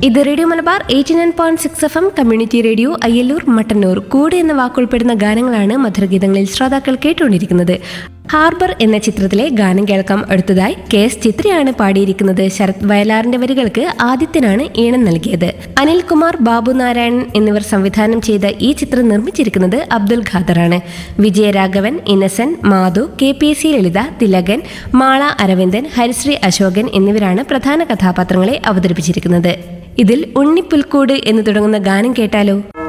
ഇത് radio Malabar eighty nine point six F M community radio Ayyallur Mattannur കൂടെ എന്ന വാക്കുൾപ്പെടുന്ന ഗാനങ്ങളാണ് മധുരഗീതങ്ങളിൽ ശ്രോതാക്കൾ കേട്ടുകൊണ്ടിരിക്കുന്നത് ഹാർബർ എന്ന ചിത്രത്തിലെ ഗാനം കേൾക്കാം അടുത്തതായി കെ എസ് ചിത്രയാണ് പാടിയിരിക്കുന്നത് ശരത് വയലാറിന്റെ വരികൾക്ക് ആദിത്യനാണ് ഈണം നൽകിയത് അനിൽകുമാർ ബാബു നാരായണൻ എന്നിവർ സംവിധാനം ചെയ്ത ഈ ചിത്രം നിർമ്മിച്ചിരിക്കുന്നത് അബ്ദുൽ ഖാദറാണ് Vijayaraghavan Innocent Madhu K P C Lalitha Thilakan Mala Aravindan Harisree Asokan എന്നിവരാണ് പ്രധാന കഥാപാത്രങ്ങളെ അവതരിപ്പിച്ചിരിക്കുന്നത് ഇതിൽ ഉണ്ണിപ്പുൽക്കൂട് എന്ന് തുടങ്ങുന്ന ഗാനം കേട്ടാലോ